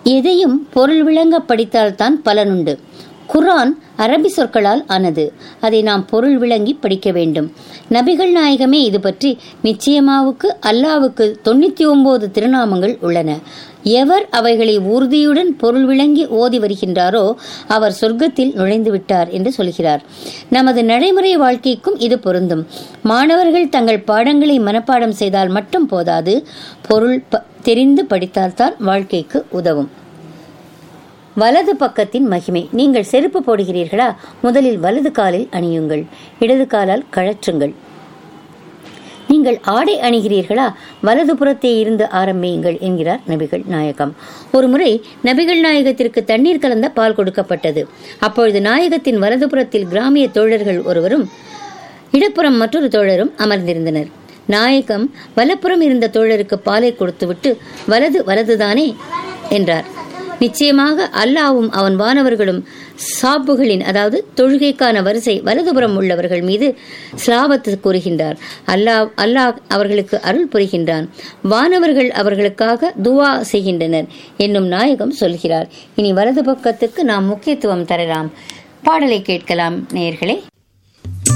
எதையும் பொருள் விளங்க படித்தால்தான் பலனுண்டு குர்ஆன் அரபி சொற்களால் ஆனது அதை நாம் பொருள் விளங்கி படிக்க வேண்டும் நபிகள் நாயகமே இது பற்றி நிச்சயமாவுக்கு அல்லாவுக்கு தொண்ணூத்தி ஒன்பது திருநாமங்கள் உள்ளன எவர் அவைகளை உறுதியுடன் பொருள் விளங்கி ஓதி வருகின்றாரோ அவர் சொர்க்கத்தில் நுழைந்து விட்டார் என்று சொல்கிறார் நமது நடைமுறை வாழ்க்கைக்கும் இது பொருந்தும் மாணவர்கள் தங்கள் பாடங்களை மனப்பாடம் செய்தால் மட்டும் போதாது பொருள் ப- தெரிந்து படித்தால்தான் வாழ்க்கைக்கு உதவும் வலது பக்கத்தின் மகிமை நீங்கள் செருப்பு போடுகிறீர்களா முதலில் வலது காலில் அணியுங்கள் இடது காலால் கழற்றுங்கள் நீங்கள் ஆடை அணிகிறீர்களா வலது புறத்தே இருந்து ஆரம்பியுங்கள் என்கிறார் நபிகள் நாயகம் ஒருமுறை நபிகள் நாயகத்திற்கு தண்ணீர் கலந்த பால் கொடுக்கப்பட்டது அப்பொழுது நாயகத்தின் வலது புறத்தில் கிராமிய தோழர்கள் ஒருவரும் இடப்புறம் மற்றொரு தோழரும் அமர்ந்திருந்தனர் நாயகம் வலப்புறம் இருந்த தோழருக்கு பாலை கொடுத்துவிட்டு வலது வலதுதானே என்றார் நிச்சயமாக அல்லாவும் அவன் வானவர்களும் சாப்புகளின் அதாவது தொழுகைக்கான வரிசை வலதுபுறம் உள்ளவர்கள் மீது ஸ்லாபத்து கூறுகின்றார் அல்லாஹ் அல்லாஹ் அவர்களுக்கு அருள் புரிகின்றான் வானவர்கள் அவர்களுக்காக துவா செய்கின்றனர் என்னும் நாயகம் சொல்கிறார் இனி வலது பக்கத்துக்கு நாம் முக்கியத்துவம் தரலாம் பாடலை கேட்கலாம் நேயர்களே